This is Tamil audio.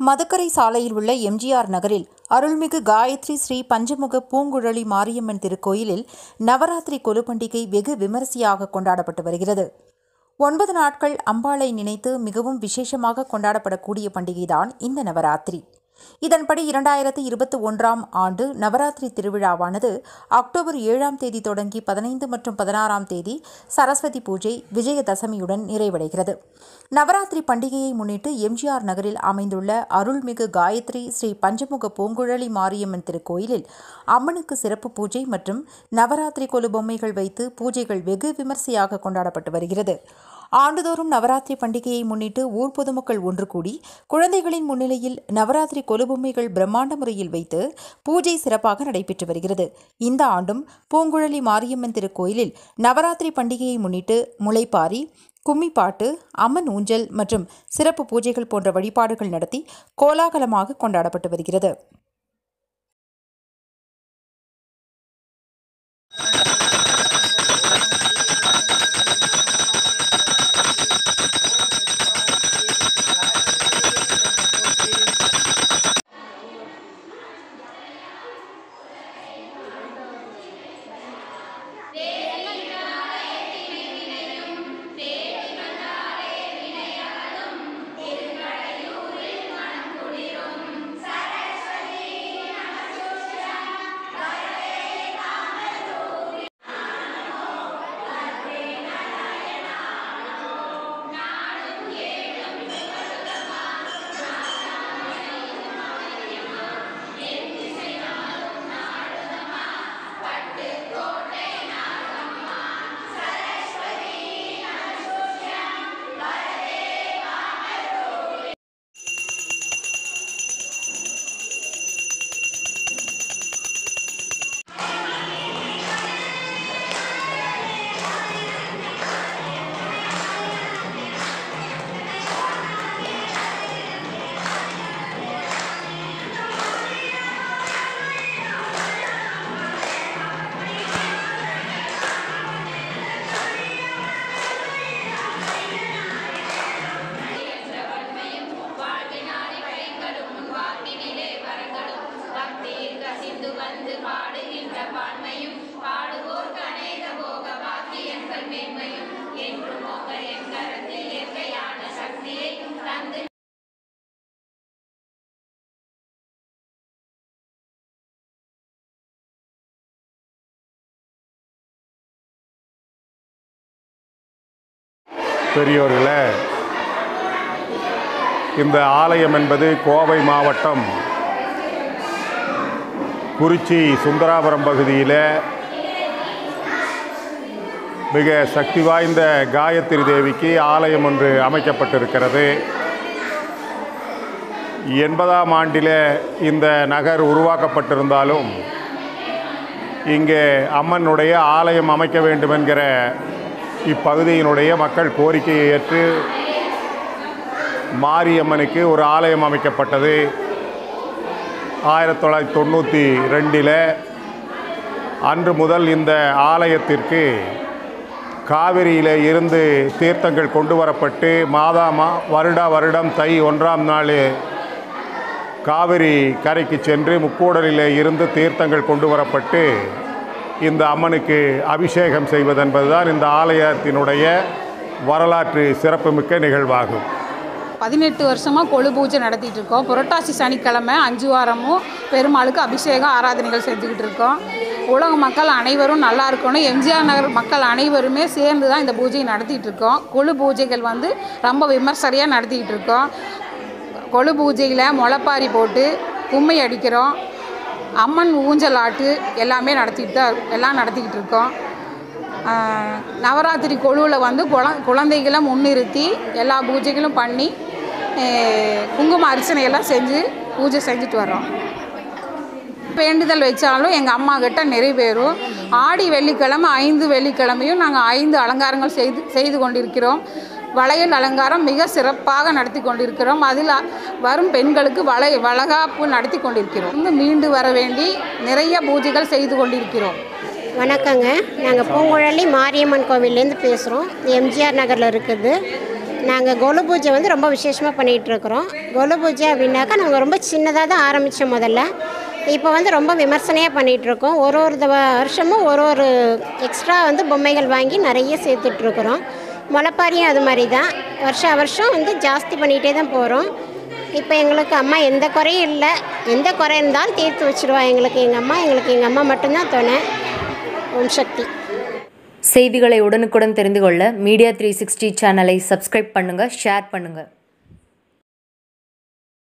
மதுக்கரை சாலையில் உள்ள எம்ஜிஆர் நகரில் அருள்மிகு காயத்ரி ஸ்ரீ பஞ்சமுக பூங்குழலி மாரியம்மன் திருக்கோயிலில் நவராத்திரி கொலு பண்டிகை வெகு விமரிசையாக கொண்டாடப்பட்டு வருகிறது ஒன்பது நாட்கள் அம்பாளை நினைத்து மிகவும் விசேஷமாக கொண்டாடப்படக்கூடிய பண்டிகைதான் இந்த நவராத்திரி இதன்படி இரண்டாயிரத்து இருபத்தி ஒன்றாம் ஆண்டு நவராத்திரி திருவிழாவானது அக்டோபர் ஏழாம் தேதி தொடங்கி பதினைந்து மற்றும் பதினாறாம் தேதி சரஸ்வதி பூஜை விஜயதசமியுடன் நிறைவடைகிறது நவராத்திரி பண்டிகையை முன்னிட்டு எம்ஜிஆர் நகரில் அமைந்துள்ள அருள்மிகு காயத்ரி ஸ்ரீ பஞ்சமுக பூங்குழலி மாரியம்மன் திருக்கோயிலில் அம்மனுக்கு சிறப்பு பூஜை மற்றும் நவராத்திரி கொலு பொம்மைகள் வைத்து பூஜைகள் வெகு விமர்சையாக கொண்டாடப்பட்டு வருகிறது ஆண்டுதோறும் நவராத்திரி பண்டிகையை முன்னிட்டு ஊர் பொதுமக்கள் ஒன்று கூடி குழந்தைகளின் முன்னிலையில் நவராத்திரி கொலுபொம்மைகள் பிரம்மாண்ட முறையில் வைத்து பூஜை சிறப்பாக நடைபெற்று வருகிறது இந்த ஆண்டும் பூங்குழலி மாரியம்மன் திருக்கோயிலில் நவராத்திரி பண்டிகையை முன்னிட்டு முளைப்பாரி கும்மிப்பாட்டு அம்மன் ஊஞ்சல் மற்றும் சிறப்பு பூஜைகள் போன்ற வழிபாடுகள் நடத்தி கோலாகலமாக கொண்டாடப்பட்டு வருகிறது கசிந்து வந்து பாடுகின்ற பான்மையும் பாடுவோர்க்கு அநேக போக பாக்கியங்கள் மேன்மையும் என்றும் உங்கள் என் கரத்தில் இயற்கையான சக்தியை தந்து பெரியோர்களே இந்த ஆலயம் என்பது கோவை மாவட்டம் குறிச்சி சுந்தராபுரம் பகுதியில் மிக சக்தி வாய்ந்த காயத்ரி தேவிக்கு ஆலயம் ஒன்று அமைக்கப்பட்டிருக்கிறது எண்பதாம் ஆண்டில் இந்த நகர் உருவாக்கப்பட்டிருந்தாலும் இங்கே அம்மனுடைய ஆலயம் அமைக்க வேண்டும் என்கிற இப்பகுதியினுடைய மக்கள் கோரிக்கையை ஏற்று மாரியம்மனுக்கு ஒரு ஆலயம் அமைக்கப்பட்டது ஆயிரத்தி தொள்ளாயிரத்தி தொண்ணூற்றி ரெண்டில் அன்று முதல் இந்த ஆலயத்திற்கு காவிரியில் இருந்து தீர்த்தங்கள் கொண்டு வரப்பட்டு மாதா மா வருடா வருடம் தை ஒன்றாம் நாள் காவிரி கரைக்கு சென்று முக்கூடலில் இருந்து தீர்த்தங்கள் கொண்டு வரப்பட்டு இந்த அம்மனுக்கு அபிஷேகம் செய்வதென்பதுதான் இந்த ஆலயத்தினுடைய வரலாற்று சிறப்புமிக்க நிகழ்வாகும் பதினெட்டு வருஷமாக கொழு பூஜை நடத்திட்டு இருக்கோம் புரட்டாசி சனிக்கிழமை அஞ்சு வாரமும் பெருமாளுக்கு அபிஷேகம் ஆராதனைகள் செஞ்சுக்கிட்டு இருக்கோம் உலக மக்கள் அனைவரும் நல்லா இருக்கணும் எம்ஜிஆர் நகர் மக்கள் அனைவருமே சேர்ந்து தான் இந்த பூஜையை நடத்திட்டு இருக்கோம் கொழு பூஜைகள் வந்து ரொம்ப விமர்சனையாக நடத்திக்கிட்டு இருக்கோம் கொழு பூஜையில் முளைப்பாரி போட்டு கும்மி அடிக்கிறோம் அம்மன் ஊஞ்சல் ஆட்டு எல்லாமே நடத்திட்டு தான் எல்லாம் நடத்திக்கிட்டு இருக்கோம் ஆஹ் நவராத்திரி கொழுவில் வந்து குழ குழந்தைகளை முன்னிறுத்தி எல்லா பூஜைகளும் பண்ணி ஆஹ் குங்கும அர்ச்சனையெல்லாம் செஞ்சு பூஜை செஞ்சுட்டு வர்றோம் வேண்டுதல் வச்சாலும் எங்கள் அம்மா கிட்ட நிறைவேறும் ஆடி வெள்ளிக்கிழமை ஐந்து வெள்ளிக்கிழமையும் நாங்கள் ஐந்து அலங்காரங்கள் செய்து செய்து கொண்டிருக்கிறோம் வளையல் அலங்காரம் மிக சிறப்பாக நடத்தி கொண்டிருக்கிறோம் அதில் வரும் பெண்களுக்கு வளை வளகாப்பு நடத்தி கொண்டிருக்கிறோம் வந்து மீண்டு வர வேண்டி நிறைய பூஜைகள் செய்து கொண்டிருக்கிறோம் வணக்கங்க நாங்கள் பூங்குழலி மாரியம்மன் கோவில்லேருந்து பேசுகிறோம் எம்ஜிஆர் நகரில் இருக்குது நாங்கள் கோலு பூஜை வந்து ரொம்ப விசேஷமாக பண்ணிகிட்ருக்குறோம் கோலு பூஜை அப்படின்னாக்கா நாங்கள் ரொம்ப சின்னதாக தான் ஆரம்பித்தோம் முதல்ல இப்போ வந்து ரொம்ப விமர்சனையாக பண்ணிகிட்ருக்கோம் ஒரு ஒரு தவ வருஷமும் ஒரு ஒரு எக்ஸ்ட்ரா வந்து பொம்மைகள் வாங்கி நிறைய சேர்த்துட்ருக்குறோம் முளைப்பாரியும் அது மாதிரி தான் வருஷா வருஷம் வந்து ஜாஸ்தி பண்ணிகிட்டே தான் போகிறோம் இப்போ எங்களுக்கு அம்மா எந்த குறையும் இல்லை எந்த குறை இருந்தாலும் தீர்த்து வச்சுருவா எங்களுக்கு எங்கள் அம்மா எங்களுக்கு எங்கள் அம்மா மட்டும்தான் துணை ஓம் சக்தி செய்திகளை உடனுக்குடன் தெரிந்து கொள்ள மீடியா த்ரீ சிக்ஸ்டி சேனலை சப்ஸ்கிரைப் பண்ணுங்கள் ஷேர் பண்ணுங்கள்